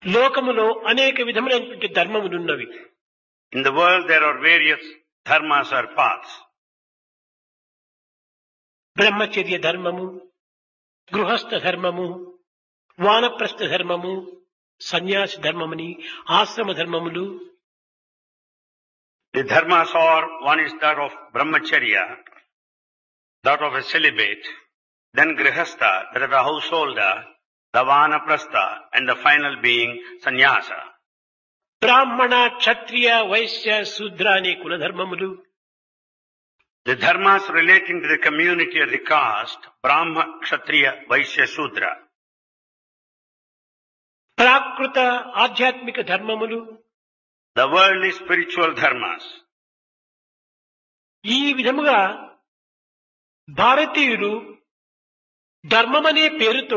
లోకములో అనేక విధములైనటువంటి ధర్మములున్నవి In the world there are various dharmas or paths. బ్రహ్మచర్య ధర్మము గృహస్థ ధర్మము వానప్రస్థ ధర్మము సన్యాసి ధర్మముని ఆశ్రమ ధర్మములు The dharmas are, one is that of brahmacharya, that of a celibate, then grihastha, that of a householder, the vanaprastha, and the final being sannyasa. బ్రాహ్మణ క్షత్రియ వైశ్య శూద్ర అనే కుల ధర్మములు The dharmas relating to the community or the caste, Brahma, Kshatriya, Vaishya, Shudra. ప్రాకృత ఆధ్యాత్మిక ధర్మములు The worldly spiritual dharmas. ఈ విధముగా భారతీయులు ధర్మమనే పేరుతో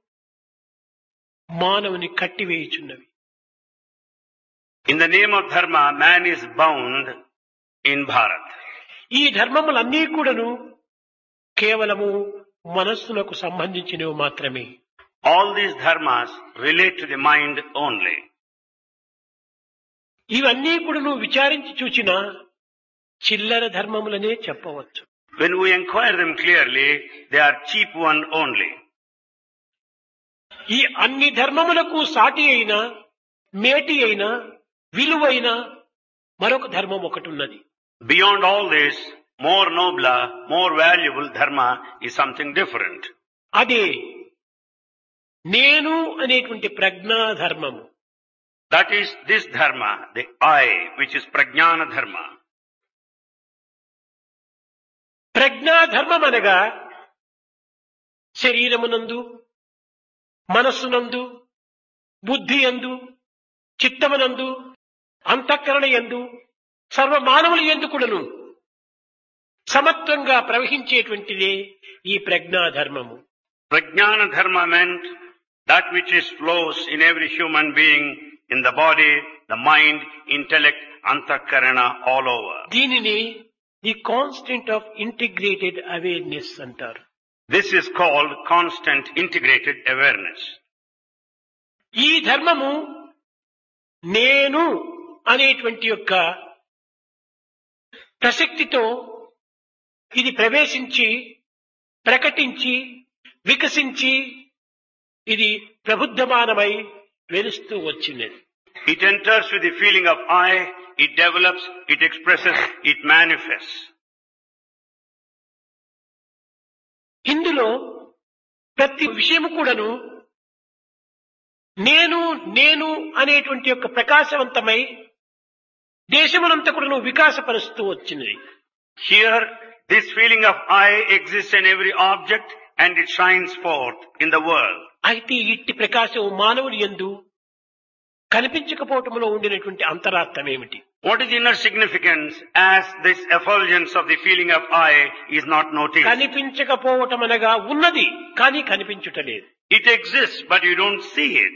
మానవుని కట్టివేయుచున్నవి In the name of dharma, man is bound in Bharat. ఈ ధర్మములన్నీ కూడాను కేవలము మనస్సునకు సంబంధించినవి మాత్రమే All these dharmas relate to the mind only. ఇవన్నీ కూడా నువ్వు విచారించి చూచినా చిల్లర ధర్మములనే చెప్పవచ్చు When we inquire them clearly, they are cheap one only. ఈ అన్ని ధర్మములకు సాటి అయిన మేటి అయిన విలువైన మరొక ధర్మం ఒకటి ఉన్నది Beyond all this, more nobler, more valuable dharma is something different. అదే నేను అనేటువంటి ప్రజ్ఞా ధర్మము That is this dharma, the I, which is prajnana dharma. ప్రజ్ఞా ధర్మం అనగా శరీరమునందు మనస్సునందు బుద్ధి ఎందు చిత్తమునందు అంతఃకరణ ఎందు సర్వ మానవుల ఎందు కూడాను సమత్వంగా ప్రవహించేటువంటిదే ఈ ప్రజ్ఞా ధర్మము Prajnana dharma meant that which is flows in every human being, in the body, the mind, intellect, antakarana, all over. దీనిని the constant of integrated awareness అంటారు This is called constant integrated awareness. ఈ ధర్మము నేను అనేటువంటి యొక్క ప్రసక్తితో ఇది ప్రవేశించి ప్రకటించి వికసించి ఇది ప్రబుద్ధమానమై వెలుస్తూ వచ్చినది It enters with the feeling of I, it develops, it expresses, it manifests. ఇందులో ప్రతి విషయము కూడాను నేను నేను అనేటువంటి యొక్క ప్రకాశవంతమై దేశమునంతా కూడాను వికాసపరుస్తూ వచ్చినది Here, this feeling of I exists in every object and it shines forth in the world. అయితే ఇట్టి ప్రకాశం మానవుని ఎందు కనిపించకపోవటంలో ఉండినటువంటి అంతరార్థం ఏమిటి What is the inner significance as this effulgence of the feeling of I is not noticed? కనిపించకపోవటం అనగా ఉన్నది కానీ కనిపించుటలేదు It exists, but you don't see it.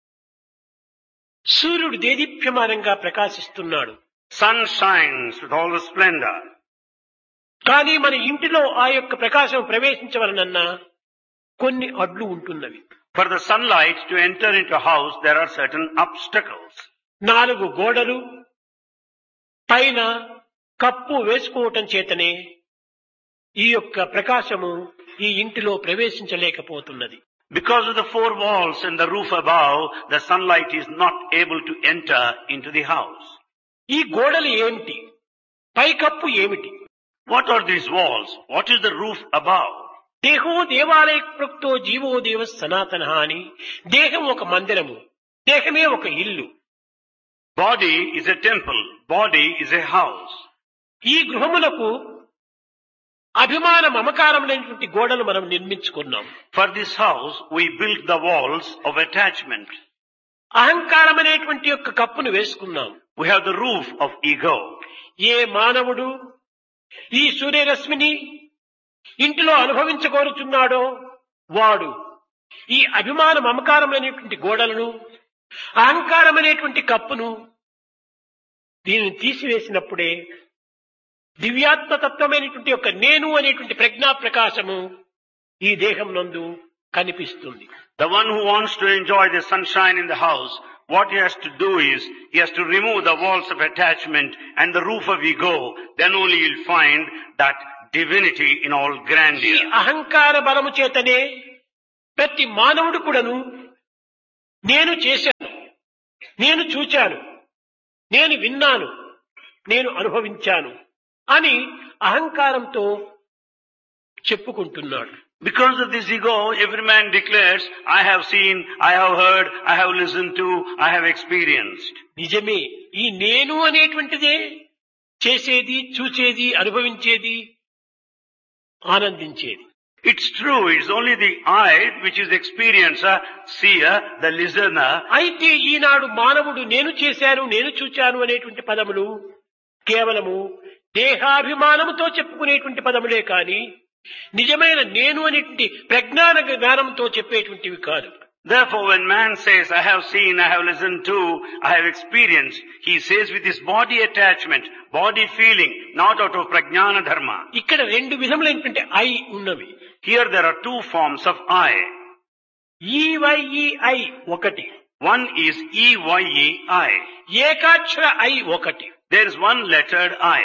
సూర్యుడు దేదీప్యమానంగా ప్రకాశిస్తున్నాడు Sun shines with all the splendor. కానీ మన ఇంటిలో ఆ యొక్క ప్రకాశం ప్రవేశించవలనన్నా కొన్ని అడ్లు ఉంటున్నవి For the sunlight to enter into a house, there are certain obstacles. నాలుగు గోడలు పైన కప్పు వేసుకోవటం చేతనే ఈ యొక్క ప్రకాశము ఈ ఇంటిలో ప్రవేశించలేకపోతున్నది Because of the four walls and the roof above, the sunlight is not able to enter into the house. ఈ గోడలు ఏమిటి పై కప్పు ఏమిటి What are these walls? What is the roof above? దేహో దేవాలయ ప్రక్తో జీవో దేవ సనాతన అని దేహం ఒక మందిరము దేహమే ఒక ఇల్లు Body is a temple. Body is a house. ఈ గృహములకు అభిమాన మమకారములైనటువంటి గోడలు మనం నిర్మించుకున్నాం For this house, we built the walls of attachment. అహంకారం అనేటువంటి యొక్క కప్పును వేసుకున్నాం We have the roof of ego. ఏ మానవుడు ఈ సూర్యరశ్మిని ఇంటిలో అనుభవించగోరుచున్నాడో వాడు ఈ అభిమాన మమకారమైనటువంటి గోడలను అహంకారం అనేటువంటి కప్పును దీనిని తీసివేసినప్పుడే దివ్యాత్మతత్వమైనటువంటి యొక్క నేను అనేటువంటి ప్రజ్ఞా ప్రకాశము ఈ దేహం నందు కనిపిస్తుంది The one who wants to enjoy the sunshine in the house, what he has to do is, he has to remove the walls of attachment and the roof of ego. Then only you'll find that divinity in all ఈ grandeur. అహంకార బలము చేతనే ప్రతి మానవుడు కూడాను నేను చేశాను నేను చూచాను నేను విన్నాను నేను అనుభవించాను అని అహంకారంతో చెప్పుకుంటున్నాడు Because of this ego, every man declares, I have seen, I have heard, I have listened to, I have experienced. నిజమే ఈ నేను అనేటువంటిదే చేసేది చూచేది అనుభవించేది ఆనందించేది It's true, it's only the I which is the experiencer, seer, the listener. అయితే ఈనాడు మానవుడు నేను చేశాను నేను చూచాను అనేటువంటి పదములు కేవలము దేహాభిమానముతో చెప్పుకునేటువంటి పదములే కాని నిజమైన నేను అనేటువంటి ప్రజ్ఞాన జ్ఞానంతో చెప్పేటువంటివి కాదు Therefore, when man says, I have seen, I have listened to, I have experienced, he says with his body attachment, body feeling, not out of prajnana dharma. ఇక్కడ రెండు విధములైనటువంటి ఐ ఉన్నవి Here there are two forms of I. ఈవైఈఐ ఒకటి One is E-Y-E-I. ఏకాక్షర I ఒకటి There is one lettered I.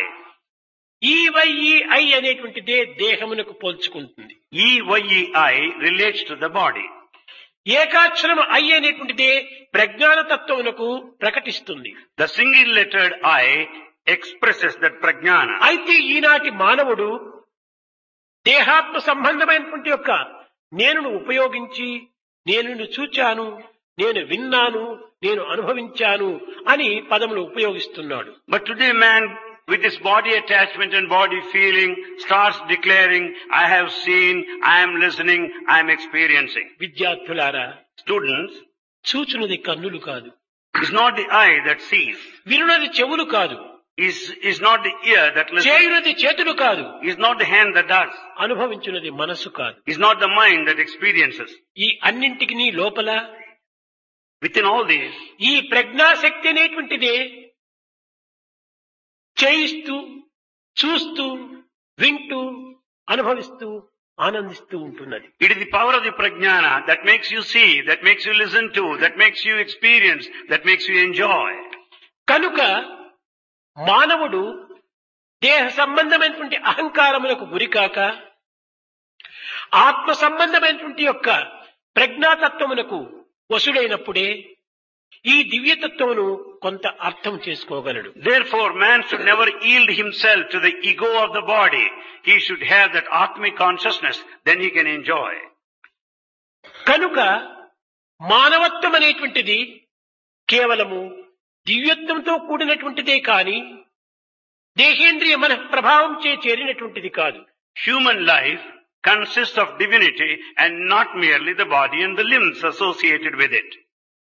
E Y E I అనేటువంటిదే దేహమునకు పోల్చుకుంటుంది E-Y-E-I relates to the body. ఏకాక్షరం ఐ అనేటువంటిదే ప్రజ్ఞాన తత్వమునకు ప్రకటిస్తుంది The single lettered I expresses that prajnana. అయితే ఈనాటి మానవుడు దేహాత్మ సంబంధమైనటువంటి యొక్క నేనును ఉపయోగించి నేను చూచాను నేను విన్నాను నేను అనుభవించాను అని పదములు ఉపయోగిస్తున్నాడు But today man with this body attachment and body feeling starts declaring, I have seen, I am listening, I am experiencing. విద్యార్థులారా Students, చూచున్నది కన్నులు కాదు it's not the eye that sees, వినున్నది చెవులు కాదు is is not the ear that listens, చేయున్నది చేతులు కాదు is not the hand that does, అనుభవించున్నది మనసు కాదు is not the mind that experiences. ఈ అన్నింటికి లోపల Within all these, ఈ ప్రజ్ఞాశక్తి అనేటువంటిదే చేయిస్తూ చూస్తూ వింటూ అనుభవిస్తూ ఆనందిస్తూ ఉంటున్నది it is the power of the prajnana that makes you see, that makes you listen to, that makes you experience, that makes you enjoy. కనుక మానవుడు దేహ సంబంధమైనటువంటి అహంకారములకు గురికాక ఆత్మ సంబంధమైనటువంటి యొక్క ప్రజ్ఞాతత్వమునకు వసుడైనప్పుడే ఈ దివ్యతత్వమును కొంత అర్థం చేసుకోగలడు Therefore, man should never yield himself to the ego of the body. He should have that Atmic consciousness, then he can enjoy. కనుక మానవత్వం అనేటువంటిది కేవలము దివ్యత్వంతో కూడినటువంటిదే కాని దేహేంద్రియ మన ప్రభావం చే చేరినటువంటిది కాదు Human life consists of divinity and not merely the body and the limbs associated with it.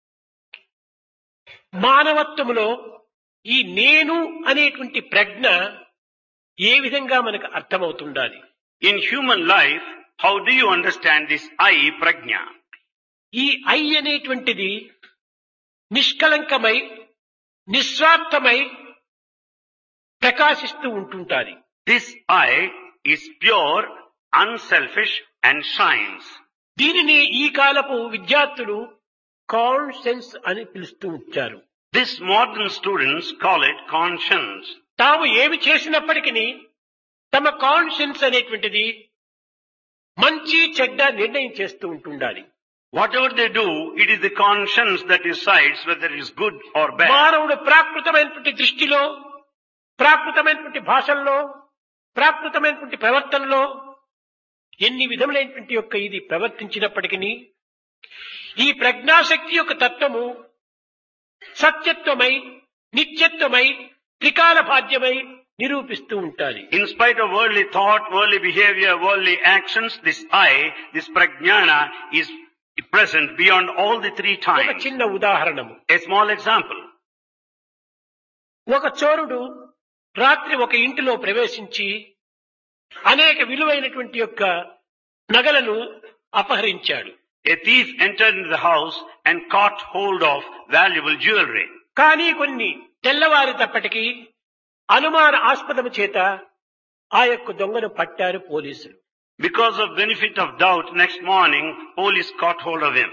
మానవత్వములో ఈ నేను అనేటువంటి ప్రజ్ఞ ఏ విధంగా మనకు అర్థమవుతుండాలి In human life, how do you understand this I, prajna? ఈ ఐ అనేటువంటిది నిష్కలంకమై నిస్వార్థమై ప్రకాశిస్తూ ఉంటుంటాది This I is pure, unselfish and shines. దీనిని ఈ కాలపు విద్యార్థులు కాన్సెన్స్ అని పిలుస్తూ వచ్చారు This modern students call it conscience. తాము ఏమి చేసినప్పటికీ తమ కాన్షియన్స్ అనేటువంటిది మంచి చెడ్డ నిర్ణయం చేస్తూ ఉంటుండాలి Whatever they do, it is the conscience that decides whether it is good or bad. మానవుడు ప్రాకృతమైనటువంటి దృష్టిలో ప్రాకృతమైనటువంటి భాషల్లో ప్రాకృతమైనటువంటి ప్రవర్తనలో ఎన్ని విధములైనటువంటి యొక్క ఇది ప్రవర్తించినప్పటికీ ఈ ప్రజ్ఞాశక్తి యొక్క తత్వము సత్యత్వమై నిత్యత్వమై త్రికాల బాధ్యమై నిరూపిస్తూ ఉంటాది In spite of worldly thought, worldly behavior, worldly actions, this I, this prajnana is present beyond all the three ఒక times. చిన్న ఉదాహరణము A small example. ఒక చోరుడు రాత్రి ఒక ఇంటిలో ప్రవేశించి అనేక విలువైనటువంటి యొక్క నగలను అపహరించాడు A thief entered into the house and caught hold of valuable jewelry. కానీ కొన్ని తెల్లవారి తప్పటికి అనుమాన ఆస్పదము చేత ఆ యొక్క దొంగను పట్టారు పోలీసులు Because of benefit of doubt, next morning, police caught hold of him.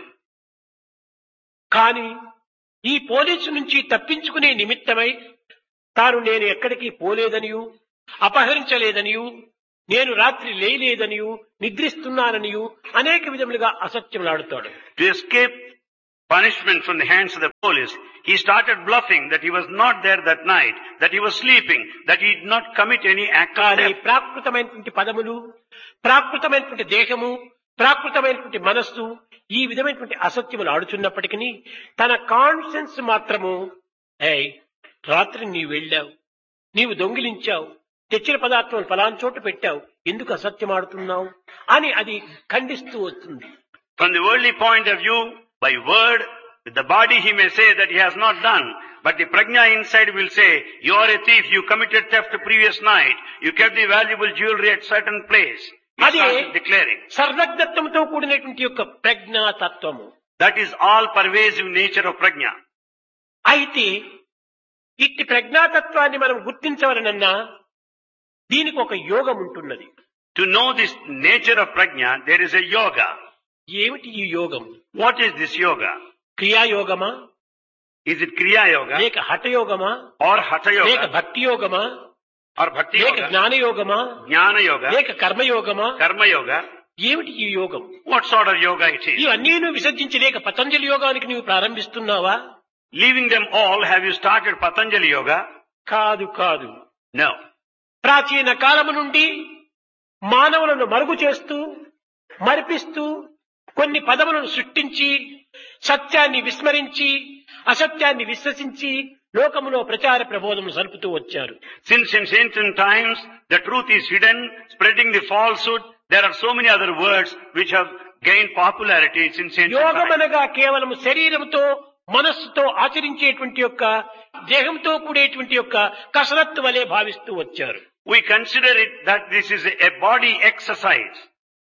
కానీ ఈ పోలీసు నుంచి తప్పించుకునే నిమిత్తమై తాను నేను ఎక్కడికి పోలేదనియు అపహరించలేదనియు నేను రాత్రి లేయలేదనియు నిద్రిస్తున్నాననియు అనేక విధములుగా అసత్యములాడుతాడు To escape punishment from the hands of the police, he started bluffing that he was not there that night, that he was sleeping, that he did not commit any act of కానీ theft. ప్రాకృతమైనటువంటి పదములు ప్రాకృతమైనటువంటి దేహము ప్రాకృతమైనటువంటి మనస్సు ఈ విధమైనటువంటి అసత్యములు ఆడుచున్నప్పటికీ తన conscience మాత్రము ఏయ్ రాత్రి నీవు వెళ్ళావు నీవు దొంగిలించావు తెచ్చిన పదార్థం ఫలాన్ చోట పెట్టావు ఎందుకు అసత్యం ఆడుతున్నావు అని అది ఖండిస్తూ వస్తుంది From the worldly point of view, by word, with the body he may say that he has not done, but the prajna inside will say, you are a thief, you committed theft the previous night, you kept the valuable jewelry at certain place. He Adi- started declaring. సర్వజ్ఞత్వంతో కూడినటువంటి యొక్క ప్రజ్ఞాతత్వము That is all pervasive nature of prajna. అయితే ఇట్టి ప్రజ్ఞాతత్వాన్ని మనం గుర్తించవలనన్నా దీనికి ఒక యోగం ఉంటున్నది To know this nature of prajna, there is a yoga. ఏమిటి ఈ యోగం What is this yoga? క్రియాయోగమా Is it kriya yoga లేక హఠయోగమా or hatha లేక yoga భక్తి యోగమా or bhakti లేక yoga, జ్ఞానయోగమా jnana yoga, లేక కర్మయోగమా karma yoga? ఏమిటి ఈ యోగం What sort of yoga it is? ఇవన్నీ నువ్వు విసర్జించి లేక పతంజలి యోగానికి నువ్వు ప్రారంభిస్తున్నావా Leaving them all, have you started Patanjali yoga? కాదు కాదు No. ప్రాచీన కాలము నుండి మానవులను మరుగు చేస్తూ మరిపిస్తూ కొన్ని పదములను సృష్టించి సత్యాన్ని విస్మరించి అసత్యాన్ని విశ్వసించి లోకములో ప్రచార ప్రబోధములు సలుపుతూ వచ్చారు Since in ancient times the truth is hidden, spreading the falsehood, there are so many other words which have gained popularity since ancient యోగం times. అనగా కేవలం శరీరంతో మనస్సుతో ఆచరించేటువంటి యొక్క దేహంతో కూడేటువంటి యొక్క కసరత్తు వలె భావిస్తూ వచ్చారు We consider it that this is a body exercise.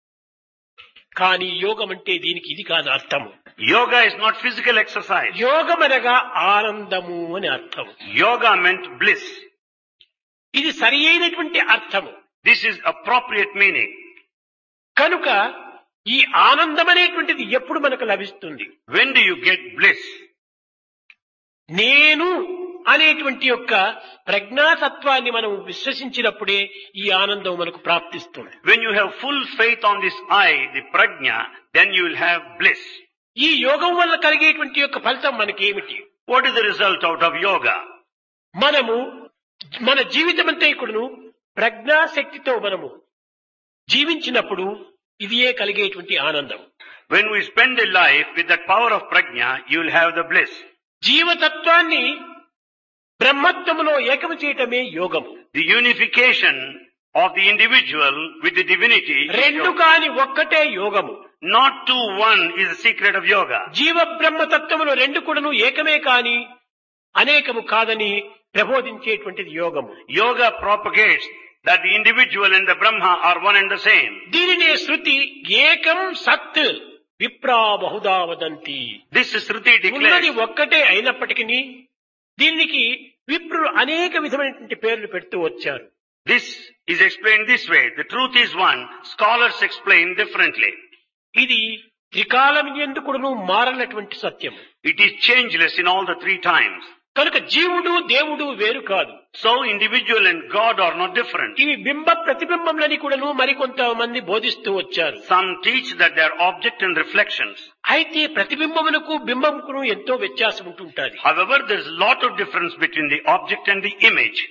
కానీ యోగం అంటే దీనికి ఇది కాదు అర్థము Yoga is not physical exercise. యోగం అనగా ఆనందము అని అర్థం Yoga meant bliss. ఇది సరి అయినటువంటి అర్థము This is appropriate meaning. కనుక ఈ ఆనందం అనేటువంటిది ఎప్పుడు మనకు లభిస్తుంది When do you get bliss? నేను అనేటువంటి యొక్క ప్రజ్ఞాతత్వాన్ని మనం విశ్వసించినప్పుడే ఈ ఆనందం మనకు ప్రాప్తిస్తుంది When you have full faith on this I, the prajna, then you will have bliss. ఈ యోగం వల్ల కలిగేటువంటి యొక్క ఫలితం మనకేమిటి What is the result out of yoga? మనము మన జీవితమంతా ఇక్కడును ప్రజ్ఞాశక్తితో మనము జీవించినప్పుడు ఇదియే కలిగేటువంటి ఆనందం When we spend a life with that power of prajna, you will have the bliss. జీవతత్వాన్ని బ్రహ్మత్వములో ఏకము చేయటమే యోగము The unification of the individual with the divinity. is రెండు yoga. కాని ఒక్కటే యోగము Not to one is the secret of yoga. జీవ బ్రహ్మతత్వములు రెండు కూడాను ఏకమే కాని అనేకము కాదని ప్రబోధించేటువంటిది యోగము Yoga propagates that the individual and the Brahma are one and the same. దీనినే శృతి ఏకం సత్ విప్రా బహుదా వదంతి This is Shruti ఉన్నది declares. ఒక్కటే అయినప్పటికీ దీనికి విప్రులు అనేక విధమైనటువంటి పేర్లు పెడుతూ వచ్చారు This is explained this way. The truth is one. Scholars explain differently. ఇది త్రికాలం ఎందుకును మారనటువంటి సత్యం It is changeless in all the three times. కనుక జీవుడు దేవుడు వేరు కాదు So individual and God are not different. ఇవి బింబ ప్రతిబింబములని కూడాను మరికొంతమంది బోధిస్తూ వచ్చారు Some teach that they are object and reflections. అయితే ప్రతిబింబమునకు బింబముకును ఎంతో వ్యత్యాసం ఉంటుంటాది However, there is a lot of difference between the object and the image.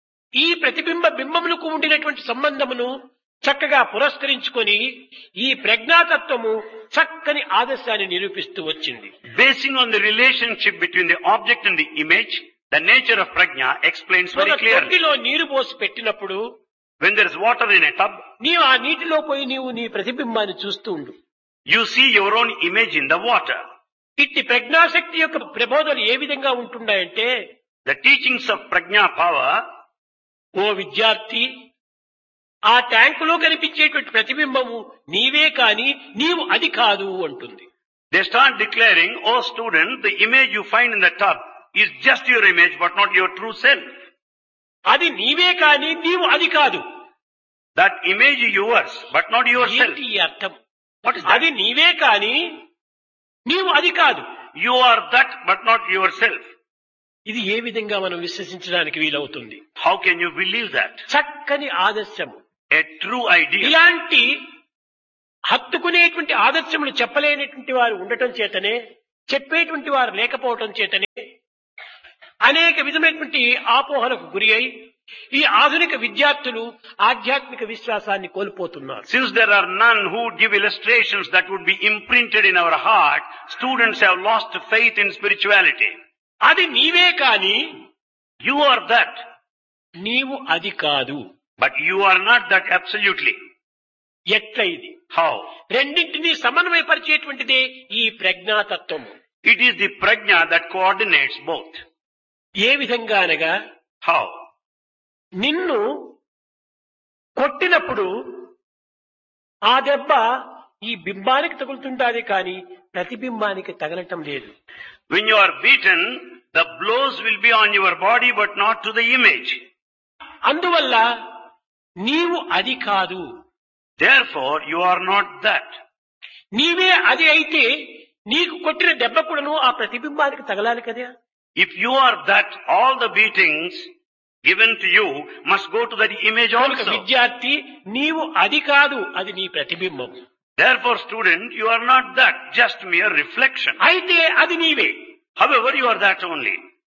ఈ ప్రతిబింబ బింబములకు ఉండినటువంటి సంబంధమును చక్కగా పురస్కరించుకొని ఈ ప్రజ్ఞాతత్వము చక్కని ఆదర్శాన్ని నిరూపిస్తూ వచ్చింది Basing on the relationship between the object and the image, the nature of prajna explains ఒక very clearly. తొట్టిలో నీరు పోసి పెట్టినప్పుడు When there is water in a tub, నీవు ఆ నీటిలో పోయి నీవు నీ ప్రతిబింబాన్ని చూస్తూ ఉండు you see your own image in the water. ఇట్టి ప్రజ్ఞాశక్తి యొక్క ప్రబోధనలు ఏ విధంగా ఉంటున్నాయంటే The teachings of prajna power, ఓ విద్యార్థి ఆ ట్యాంకులో కనిపించేటువంటి ప్రతిబింబము నీవే కాని నీవు అది కాదు అంటుంది they start declaring, oh student, the image you find in the tub is just your image but not your true self. అది నీవే కాని నీవు అది కాదు That image is yours, but not yourself. ఏంటి ఈ అర్థం What is that? అది నీవే కాని నీవు అది కాదు You are that, but not yourself. ఇది ఏ విధంగా మనం విశ్వసించడానికి వీలవుతుంది How can you believe that? చక్కని ఆదర్శము A true idea. ఇలాంటి హత్తుకునేటువంటి ఆదర్శములు చెప్పలేనటువంటి వారు ఉండటం చేతనే చెప్పేటువంటి వారు లేకపోవటం చేతనే అనేక విధమైనటువంటి ఆపోహలకు గురి అయి ఈ ఆధునిక విద్యార్థులు ఆధ్యాత్మిక విశ్వాసాన్ని కోల్పోతున్నారు Since there are none who would give illustrations that would be imprinted in our heart, students have lost faith in spirituality. అది నీవే కాని You are that, నీవు అది కాదు but you are not that absolutely. ఎట్ల ఇది How? రెండింటినీ సమన్వయపరిచేటువంటిదే ఈ ప్రజ్ఞాతత్వము It is the prajna that coordinates both. ఏ విధంగా అనగా How? నిన్ను కొట్టినప్పుడు ఆ దెబ్బ ఈ బింబానికి తగులుతుంటాది కానీ ప్రతిబింబానికి తగలటం లేదు When you are beaten, the blows will be on your body but not to the image. అందువల్ల నీవు అది కాదు Therefore, you are not that. నీవే అది అయితే నీకు కొట్టిన దెబ్బ కూడాను ఆ ప్రతిబింబానికి తగలాలి కదా If you are that, all the beatings given to you must go to that image కనుక also. విద్యార్థి నీవు అది కాదు అది నీ ప్రతిబింబం Therefore, student, you are not that, just mere reflection. అయితే అది నీవే However, you are that only.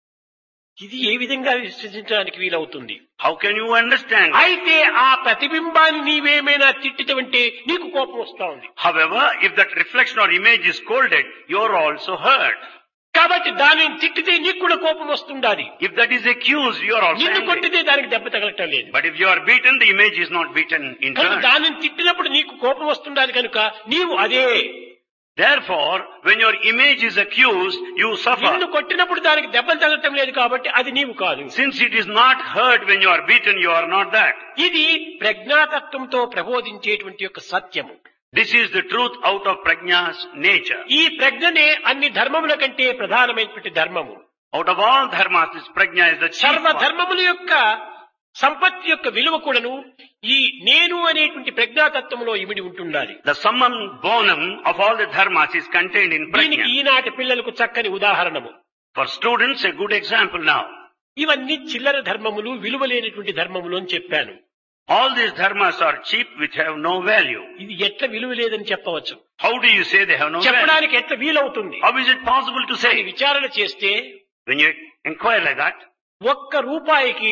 ఇది ఏ విధంగా విశ్వసించడానికి వీలవుతుంది How can you understand? అయితే ఆ ప్రతిబింబాన్ని నీవేమైనా తిట్టితవంటే నీకు కోపం వస్తా ఉంది However, if that reflection or image is scolded, you are also hurt. కాబట్టి దానిని తిట్టితే నీకు కూడా కోపం వస్తుండాలి If that is accused, you are also నిన్ను angry. కొట్టితే దానికి దెబ్బ తగలటం లేదు But if you are beaten, the image is not beaten in కనుక turn. దానిని తిట్టినప్పుడు నీకు కోపం వస్తుండాలి కనుక నీవు అదే Therefore, when your image is accused, you నిన్ను suffer. కొట్టినప్పుడు దానికి దెబ్బలు తగలటం లేదు కాబట్టి అది నీవు కాదు Since it is not hurt when you are beaten, you are not that. ఇది ప్రజ్ఞాతత్వంతో ప్రబోధించేటువంటి యొక్క సత్యము This is the truth out of prajna's nature. ఈ ప్రజ్ఞనే అన్ని ధర్మముల కంటే ప్రధానమైనటువంటి ధర్మము Out of all dharmas, this prajna is the chief సర్వ one. ధర్మముల యొక్క సంపత్తి యొక్క విలువ కూడాను ఈ నేను అనేటువంటి ప్రజ్ఞాతత్వంలో ఇమిడి ఉంటుండాలి The summum bonum of all the dharmas is contained in దీనికి prajna. ఈనాటి పిల్లలకు చక్కని ఉదాహరణము For students, a good example now. ఇవన్నీ చిల్లర ధర్మములు విలువ లేనటువంటి ధర్మములు అని చెప్పాను All these dharmas are cheap which have no value. ఇది ఎట్లా విలువ లేదని చెప్పవచ్చు How do you say they have no value? చెప్పడానికి ఎట్లా వీలవుతుంది How is it possible to అని say? విచారణ చేస్తే When you inquire like that, ఒక్క రూపాయికి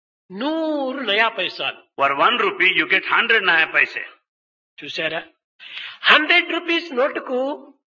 నూరు నయా పైసాలు for one rupee you get hundred naya paise. చూసారా హండ్రెడ్ రూపీస్ నోటుకు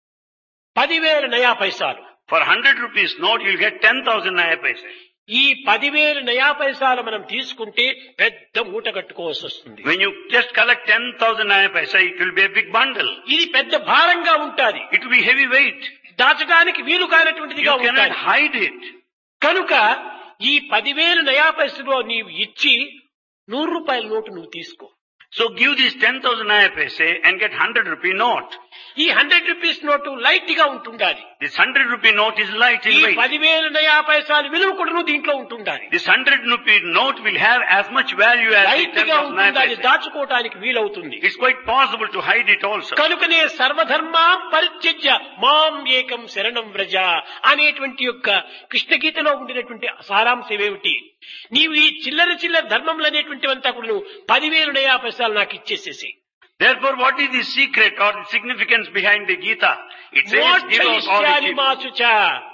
పదివేల నయా పైసాలు For hundred rupees note you'll get ten thousand naya paise. ఈ పదివేల నయా పైసాలు మనం తీసుకుంటే పెద్ద మూట కట్టుకోవాల్సి వస్తుంది When you just collect ten thousand naya paise, it will be a big bundle. ఇది పెద్ద భారంగా ఉంటాది It will be heavy weight. దాచడానికి వీలు కానటువంటిదిగా You cannot ఉంటాది hide it. కనుక ఈ పదివేల నయా పైసలో నీవు ఇచ్చి నూరు రూపాయల నోటు నువ్వు తీసుకో So give these ten thousand naya paise and get hundred rupee note. ఈ హండ్రెడ్ రూపీస్ నోటు లైట్ గా ఉంటుండాలి This hundred rupee note is light ఈ in weight. పదివేల నయా పైసలు విలువ కూడా నువ్వు దీంట్లో ఉంటుండాలి This hundred rupee note will have as much value as the light ten గా thousand naya ఉంటుండాలి paise. దాచుకోవటానికి వీలవుతుంది It's quite possible to hide it also. కనుకనే సర్వధర్మాం పరిత్యజ్య మాం ఏకం శరణం వ్రజ అనేటువంటి యొక్క కృష్ణ గీతలో ఉండినటువంటి సారాంశం ఏమిటి నీవు ఈ చిల్లర చిల్లర ధర్మములు అనేటువంటివంతా కూడా నువ్వు పదివేలు నయా పైసలు నాకు ఇచ్చేసేసి Therefore, what is the secret or the significance behind the Gita? It says, give out all మోక్షయిష్యామి the మాచుచ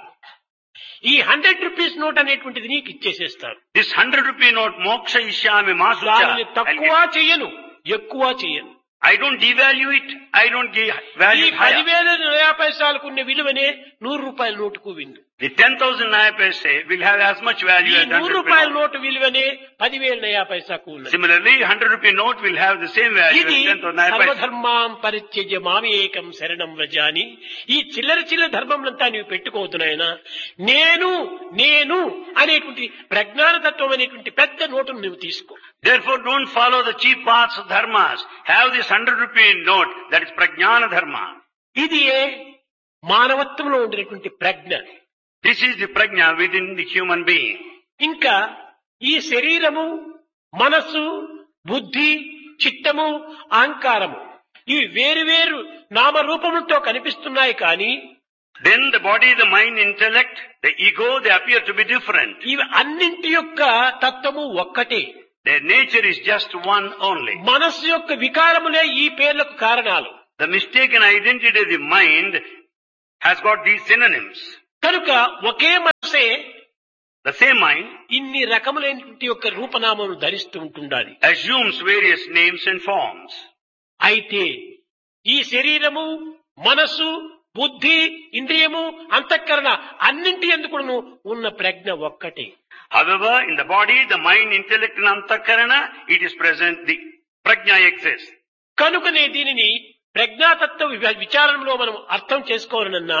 ఈ హండ్రెడ్ రూపీస్ నోట్ అనేటువంటిది నీకు ఇచ్చేసేస్తారు This hundred rupee note, moksha ishyami masucha. దానిని I'll తక్కువ get- చెయ్యను ఎక్కువ చెయ్యను I don't devalue it. I don't give ఈ value it higher. పదివేల నయా పైసలకు ఉన్న విలువనే నూరు రూపాయల నోటుకు విందు The ten thousand naya paise will have as much ఈ value as నూరు hundred రూపాయల rupee note. నోటు విలువనే పదివేల నయా పైసాకు ఉన్నది Similarly, hundred rupee note will have the same value ఇది as ten thousand naya paise. సర్వధర్మాం పరిత్యజ్య మామి ఏకం శరణం వ్రజ అని ఈ చిల్లర చిల్లర ధర్మములంతా నీవు పెట్టుకోవద్దునాయన నేను నేను అనేటువంటి ప్రజ్ఞాన తత్వం అనేటువంటి పెద్ద నోటును నువ్వు తీసుకో Therefore, don't follow the cheap paths of dharmas. Have this hundred rupee note that is prajnana dharma. ఇది మానవత్వంలో ఉండినటువంటి ప్రజ్ఞ This is the prajna within the human being. ఇంకా ఈ శరీరము మనస్సు బుద్ధి చిత్తము అహంకారము ఇవి వేరు వేరు నామరూపములతో కనిపిస్తున్నాయి కానీ Then the body, the mind, intellect, the ego, they appear to be different. ఇవి అన్నింటి యొక్క తత్వము ఒక్కటే Their nature is just one only. మనస్సు యొక్క వికారములే ఈ పేర్లకు కారణాలు The mistaken identity of the mind has got these synonyms. కనుక ఒకే మనసే The same mind ఇన్ని రకములైనటువంటి యొక్క రూపనామమును ధరిస్తూ ఉంటుండాలి assumes various names and forms. అయితే ఈ శరీరము మనస్సు బుద్ధి ఇంద్రియము అంతఃకరణ అన్నింటి ఎందుకును ఉన్న ప్రజ్ఞ ఒక్కటే However, in the body, the mind, intellect and antakarana, it is present, the prajna exists. కనుకనే దీనిని ప్రజ్ఞాతత్వ వి- విచారణలో మనం అర్థం చేసుకోవాలన్నా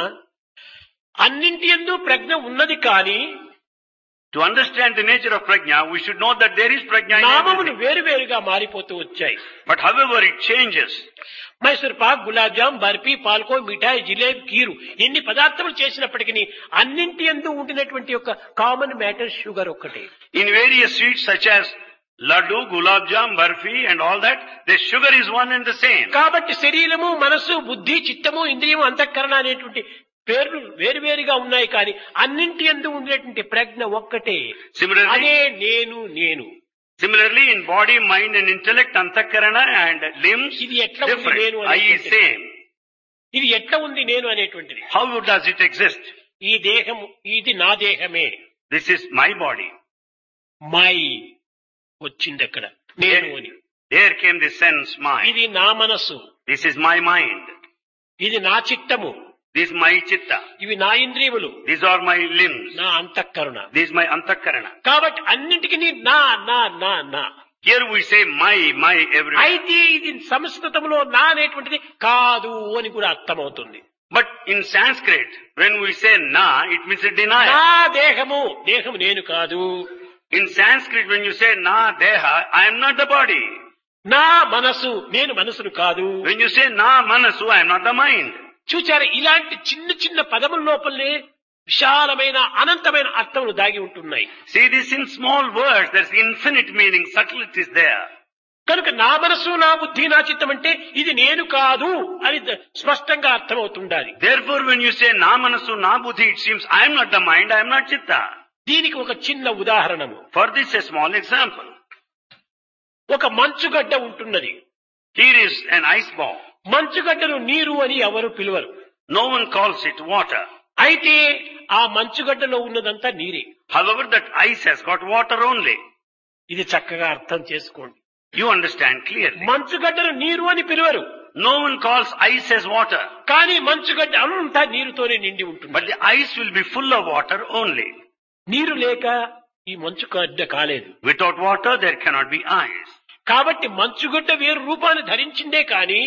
అన్నింటి ఎందు ప్రజ్ఞ ఉన్నది కానీ To understand the nature of prajna, we should know that there is prajna in నామములు everything. వేరువేరుగా మారిపోతూ వచ్చాయి But however, it changes. Mysore pak gulab jam barfi పాల్కో మిఠాయి జిలేబ్ కీరు ఎన్ని పదార్థములు చేసినప్పటికీ అన్నింటి ఎందు ఉండినటువంటి యొక్క కామన్ మ్యాటర్ షుగర్ ఒక్కటే In various sweets such as laddu, gulab jam, barfi and all that, the sugar is one and the same. కాబట్టి శరీరము మనస్సు బుద్ధి చిత్తము ఇంద్రియము అంతఃకరణ అనేటువంటి పేర్లు వేరువేరుగా ఉన్నాయి కానీ అన్నింటి ఎందు ఉండేటువంటి ప్రజ్ఞ ఒక్కటే Similarly, అదే నేను నేను similarly in body, mind and intellect, antakarana and limbs, ఇది ఎట్లా ఉంది different. నేను I is అనేటువంటిది. same. ఇది ఎట్లా ఉంది నేను అనేటువంటిది How does it exist? ఈ దేహము ఇది నా దేహమే This is my body. మై వచ్చింది అక్కడ నేను అని There came the sense mind. ఇది నా మనస్సు This is my mind. ఇది నా చిత్తము This is my chitta. ఇవి నా ఇంద్రియములు These are my limbs. నా అంతఃకరణ This is my antakarana. కాబట్టి అన్నింటికి నా నా నా నా Here we say my, my everywhere. అయితే ఇది సంస్కృతంలో నా అనేటువంటిది కాదు అని కూడా అర్థమవుతుంది But in Sanskrit, when we say na, it means a denial. నా దేహము దేహము నేను కాదు In Sanskrit, when you say na deha, I am not the body. నా మనసు నేను మనసును కాదు When you say na manasu, I am not the mind. చూచారు ఇలాంటి చిన్న చిన్న పదముల లోపలనే విశాలమైన అనంతమైన అర్థములు దాగి ఉంటున్నాయి See this in small words, there's infinite meaning, subtlety is there. కనుక నా మనసు నా బుద్ధి నా చిత్తం అంటే ఇది నేను కాదు అని ద- స్పష్టంగా అర్థమవుతుండాలి Therefore, when you say na manasu, na buddhi, it seems I am not the mind, I am not chitta. దీనికి ఒక చిన్న ఉదాహరణము For this, a small example. ఒక మంచుగడ్డ ఉంటున్నది Here is an ice ball. మంచుగడ్డను నీరు అని ఎవరు పిలువరు No one calls it water. అయితే ఆ మంచుగడ్డలో ఉన్నదంతా నీరే However, that ice has got water only. ఇది చక్కగా అర్థం చేసుకోండి You understand clearly. మంచుగడ్డను నీరు అని పిలువరు No one calls ice as water. కానీ మంచుగడ్డ అంతా నీరుతోనే నిండి ఉంటుంది But the ice will be full of water only. నీరు లేక ఈ మంచుగడ్డ కాలేదు Without water, there cannot be ice. కాబట్టి మంచుగడ్డ వేరు రూపాన్ని ధరించిందే కానీ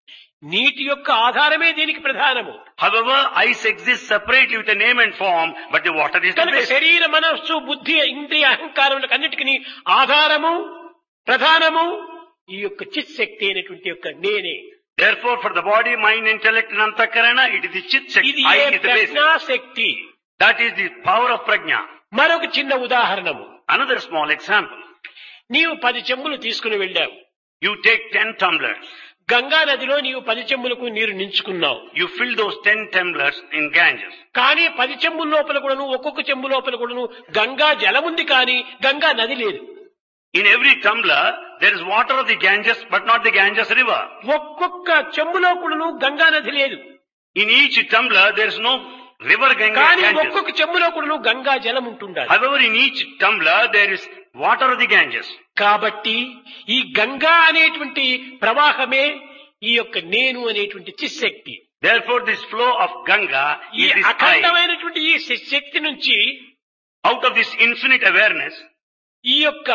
నీటి యొక్క ఆధారమే దీనికి ప్రధానము However, ice exists separately with a name and form, but the water is the కనుక base. శరీర మనస్సు బుద్ధి ఇంద్రియ అహంకారములకు అన్నిటికీ ఆధారము ప్రధానము ఈ యొక్క చిత్ శక్తి అయినటువంటి యొక్క నేనే Therefore, for the body, mind, intellect and antakarana, it is the chit shakti. ఇది I A is the base. ప్రజ్ఞాశక్తి That is the power of prajna. మరొక చిన్న ఉదాహరణము Another small example. నీవు పది చెంబులు తీసుకుని వెళ్ళావు You take ten tumblers. Ganga నదిలో నీవు పది చెంబులకు నీరు నించుకున్నావు You fill those ten tumblers in Ganges. కానీ పది చెంబుల లోపల కూడాను ఒక్కొక్క చెంబు లోపల కూడాను గంగా జలం ఉంది కానీ గంగా నది లేదు In every tumbler, there is water of the Ganges, but not the Ganges river. ఒక్కొక్క చెంబులో కూడాను గంగా నది లేదు In each tumbler, there is no river Ganga కానీ Ganges. ఒక్కొక్క చెంబులో కూడాను గంగా జలం ఉంటుండాలి However, in each tumbler, there is water of the Ganges. కాబట్టి ఈ గంగా అనేటువంటి ప్రవాహమే ఈ యొక్క నేను అనేటువంటి చిశక్తి Therefore, this flow of Ganga ఈ is this I. అఖండమైనటువంటి ఈ శక్తి నుంచి Out of this infinite awareness, ఈ యొక్క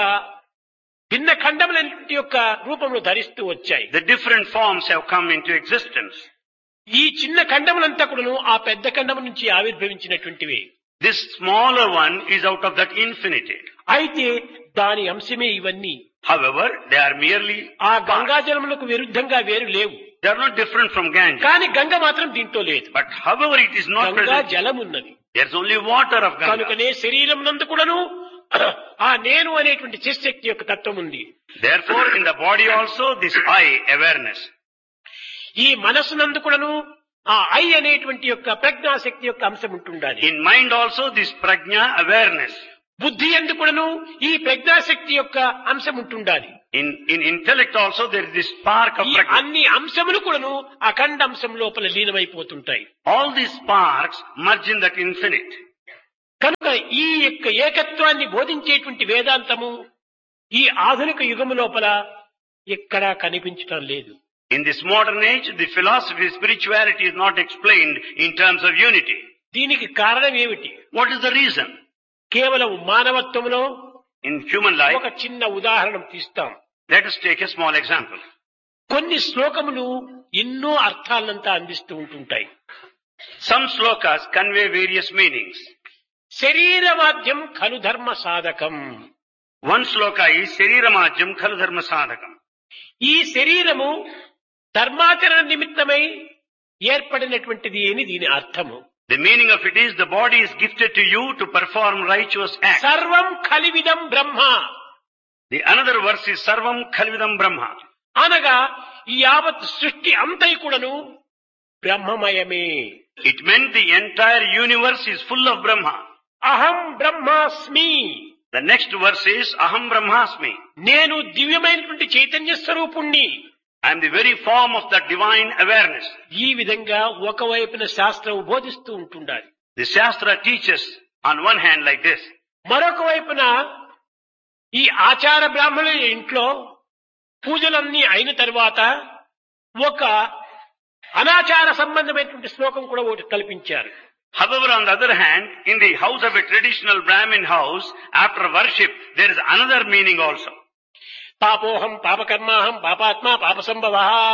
భిన్న ఖండములైనటువంటి యొక్క రూపములు ధరిస్తూ వచ్చాయి the different forms have come into existence. ఈ చిన్న ఖండములంతా కూడాను ఆ పెద్ద ఖండము నుంచి ఆవిర్భవించినటువంటివి This smaller one is out of that infinity. అయితే దాని అంశమే ఇవన్నీ However, they are merely ఆ parts. గంగాజలములకు విరుద్ధంగా వేరు లేవు They are not different from Ganges. కానీ గంగ మాత్రం దీంట్లో లేదు But however, it is not Ganga present. జలం ఉన్నది There's only water of Ganga. కనుకనే శరీరం నందు కూడాను ఆ నేను అనేటువంటి చిశక్తి యొక్క తత్వం ఉంది Therefore, in the body also, this I, awareness. ఈ మనస్సునందు కూడాను ఆ ఐ అనేటువంటి యొక్క ప్రజ్ఞాశక్తి యొక్క అంశం ఉంటుండాలి In mind also, this prajna, awareness. బుద్ధి ఎందు కూడాను ఈ ప్రజ్ఞాశక్తి యొక్క అంశం ఉంటుండాలి In, in intellect also, there is this spark of ఈ prajna. అన్ని అంశములు కూడాను అఖండ అంశం లోపల లీనమైపోతుంటాయి All these sparks merge in that infinite. కనుక ఈ యొక్క ఏకత్వాన్ని బోధించేటువంటి వేదాంతము ఈ ఆధునిక యుగము లోపల ఎక్కడా కనిపించటం లేదు In this modern age, the philosophy, spirituality is not explained in terms of unity. దీనికి కారణం ఏమిటి What is the reason? కేవలం మానవత్వంలో In human life, ఒక చిన్న ఉదాహరణ తీస్తాం let us take a small example. కొన్ని శ్లోకములు ఎన్నో అర్థాలంతా అందిస్తూ ఉంటుంటాయి Some slokas convey various meanings. శరీరవాద్యం ఖలు ధర్మ సాధకం One sloka is Shariramajyam Khalu Dharma Sadhakam. ఈ శరీరము ధర్మాచరణ నిమిత్తమై ఏర్పడినటువంటిది అని దీని అర్థము The meaning of it is the body is gifted to you to perform righteous acts. సర్వం కలివిదం బ్రహ్మ The another verse is Sarvam Khalvidam Brahma. అనగా ఈ యావత్ సృష్టి అంతై కూడాను బ్రహ్మమయమే It meant the entire universe is full of Brahma. అహం బ్రహ్మాస్మి The next verse is Aham Brahmasmi. నేను దివ్యమైనటువంటి Chaitanya స్వరూపుణ్ణి I am the very form of that divine awareness. ఈ విధంగా ఒకవైపున శాస్త్రం బోధిస్తూ ఉంటుండాలి The Shastra teaches on one hand like this. మరొక వైపున ఈ ఆచార బ్రాహ్మణుల ఇంట్లో పూజలన్నీ అయిన తర్వాత ఒక అనాచార సంబంధమైనటువంటి శ్లోకం కూడా ఒకటి కల్పించారు However, on the other hand, in the house of a traditional Brahmin house, after worship, there is another meaning also. పాపోహం పాపకర్మాహం పాపాత్మ పాప సంభవ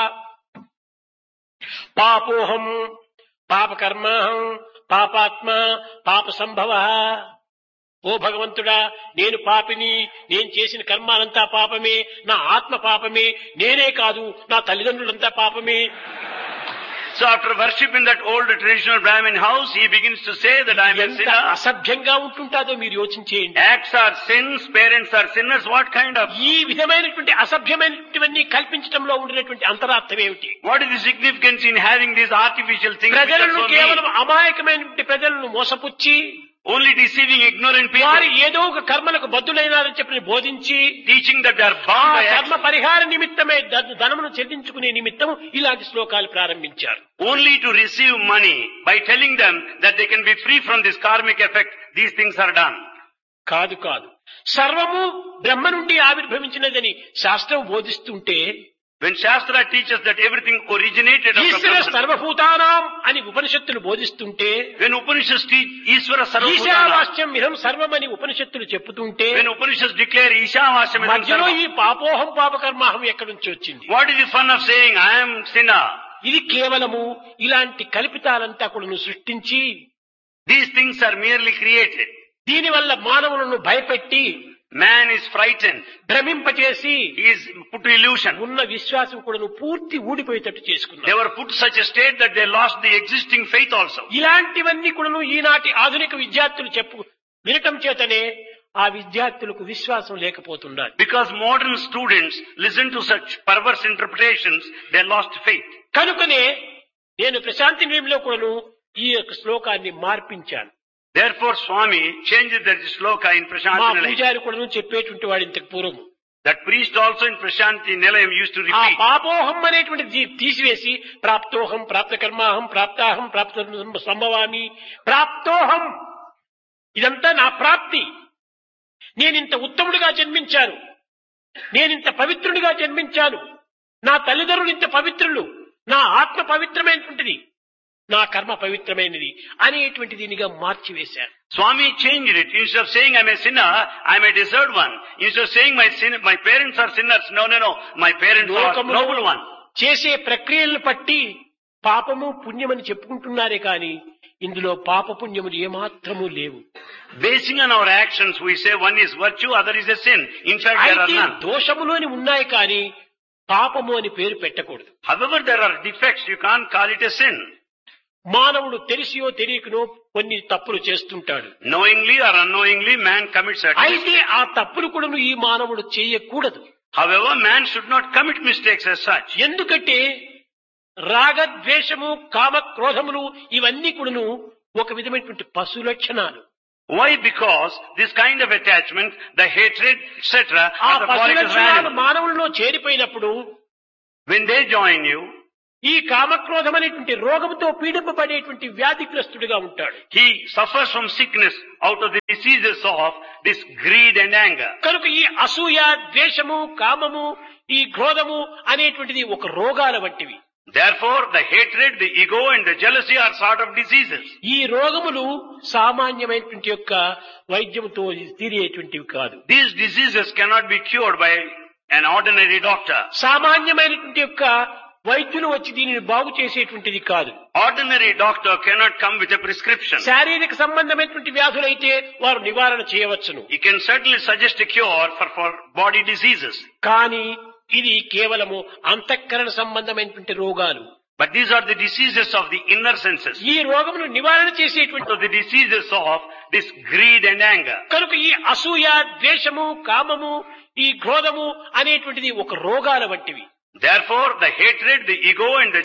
పాపోహం పాపకర్మాహం పాపాత్మ పాప సంభవ ఓ భగవంతుడా నేను పాపిని నేను చేసిన కర్మాలంతా పాపమే నా ఆత్మ పాపమే నేనే కాదు నా తల్లిదండ్రులంతా పాపమే So after worship in that old traditional Brahmin house, he begins to say that I am a ఎంత sinner. అసభ్యంగా ఉంటుంటాదో మీరు యోచించేయండి Acts are sins, parents are sinners. What kind of? ఈ విధమైనటువంటి అసభ్యమైనటువంటివన్నీ కల్పించడంలో ఉండినటువంటి అంతరార్థం ఏమిటి What is the significance in having these artificial things which are ప్రజలను so కేవలం mean? అమాయకమైనటువంటి ప్రజలను మోసపుచ్చి Only deceiving ignorant వారు people, ఏదో ఒక కర్మలకు బద్దులైనారని చెప్పి బోధించి teaching that they are ఆ bound by కర్మ action. పరిహార నిమిత్తమే ధ- ధనమును చెల్లించుకునే నిమిత్తం ఇలాంటి శ్లోకాలు ప్రారంభించారు Only to receive money by telling them that they can be free from this karmic effect, these things are done. కాదు కాదు సర్వము బ్రహ్మ నుండి ఆవిర్భవించినదని శాస్త్రం బోధిస్తుంటే When Shastra teaches that everything originated from Eshwara Brahman, సర్వభూతానాం అని ఉపనిషత్తులు బోధిస్తుంటే when Upanishads teach Ishvara Sarvabhutana, ఈశావాస్యం ఇహం సర్వమని ఉపనిషత్తులు చెప్తుంటే when Upanishads declare Ishavasya Midam మధ్యలో Sarvam, ఈ పాపోహం పాపకర్మాహం ఎక్కడి నుంచి వచ్చింది what is the fun of saying, I am sinner? ఇది కేవలము ఇలాంటి కల్పితాలంతా కూడా సృష్టించి These things are merely created. దీనివల్ల మానవులను భయపెట్టి Man is frightened. భ్రమింపచేసి He is put to illusion. ఉన్న విశ్వాసం కూడా పూర్తి ఊడిపోయేటట్టు They చేసుకున్నారు were put to such a state that they lost the existing faith also. ఇలాంటివన్నీ కూడాను ఈనాటి ఆధునిక విద్యార్థులు చెప్పు వినటం చేతనే ఆ విద్యార్థులకు విశ్వాసం లేకపోతున్నారు Because modern students listen to such perverse interpretations, they lost faith. కనుకనే నేను ప్రశాంతి నిలయంలో కూడాను ఈ యొక్క శ్లోకాన్ని మార్పించాను Therefore, Swami changed that sloka in మా Prashanti Nilayam. పూజారి కూడాను చెప్పేటువంటి వాడు ఇంతకు పూర్వం That priest also in Prashanti Nilayam used to ఆ repeat. పాపోహం అనేటువంటి తీ- తీసివేసి ప్రాప్తోహం ప్రాప్తకర్మాహం ప్రాప్తాహం ప్రాప్త సంభవామి ప్రాప్తోహం ఇదంతా నా ప్రాప్తి నేనింత ఉత్తముడిగా జన్మించాను నేనింత పవిత్రుడిగా జన్మించాను నా తల్లిదండ్రులు ఇంత పవిత్రులు నా ఆత్మ పవిత్రమైనటువంటిది నా కర్మ పవిత్రమైనది అనేటువంటి దీనిగా మార్చివేశారు Swami changed it. Instead of saying I'm a sinner, I'm a deserved one. Instead of saying my sin, my parents are sinners. No, no, no. My parents are లోకములో noble one. చేసే ప్రక్రియలను బట్టి పాపము పుణ్యమని చెప్పుకుంటున్నారే కాని ఇందులో పాప పుణ్యములు ఏమాత్రము లేవు Basing on our actions, we say one is virtue, other is a sin. In fact, there are అయితే none. దోషములోని ఉన్నాయి కానీ పాపము అని పేరు పెట్టకూడదు However, there are defects. You can't call it a sin. మానవుడు తెలిసియో తెలియకనో కొన్ని తప్పులు చేస్తుంటాడు Knowingly or unknowingly, man commits certain అయితే ఆ తప్పులు కూడా ఈ మానవుడు చేయకూడదు However, man should not commit mistakes as such. ఎందుకంటే రాగ ద్వేషము కామ క్రోధములు ఇవన్నీ కూడాను ఒక విధమైనటువంటి పశు లక్షణాలు Why? Because this kind of attachment, the hatred, etc., ఆ are the పశు qualities of లక్షణాలు animal. మానవుల్లో చేరిపోయినప్పుడు When they join you, ఈ కామక్రోధం అనేటువంటి రోగంతో పీడింపబడేటువంటి వ్యాధిగ్రస్తుడిగా ఉంటాడు he suffers from sickness out of the diseases of this greed and anger. కనుక ఈ అసూయ ద్వేషము కామము ఈ క్రోధము అనేటువంటిది ఒక రోగాల వంటివి Therefore, the hatred, the ego and the jealousy are sort of diseases. ఈ రోగములు సామాన్యమైనటువంటి యొక్క వైద్యముతో తీరేటువంటివి కాదు These diseases cannot be cured by an ordinary doctor. సామాన్యమైనటువంటి యొక్క వైద్యులు వచ్చి దీనిని బాగు చేసేటువంటిది కాదు Ordinary doctor cannot come with a prescription. శారీరక సంబంధమైనటువంటి వ్యాధులైతే వారు నివారణ చేయవచ్చును He can certainly suggest a cure for, for body diseases. కానీ ఇది కేవలము అంతఃకరణ సంబంధమైనటువంటి రోగాలు But these are the diseases of the inner senses. ఈ రోగమును నివారణ చేసేటువంటి of the diseases of this greed and anger. కనుక ఈ అసూయ ద్వేషము కామము ఈ క్రోధము అనేటువంటిది ఒక రోగాల వంటివి Therefore, the hatred, the ego and the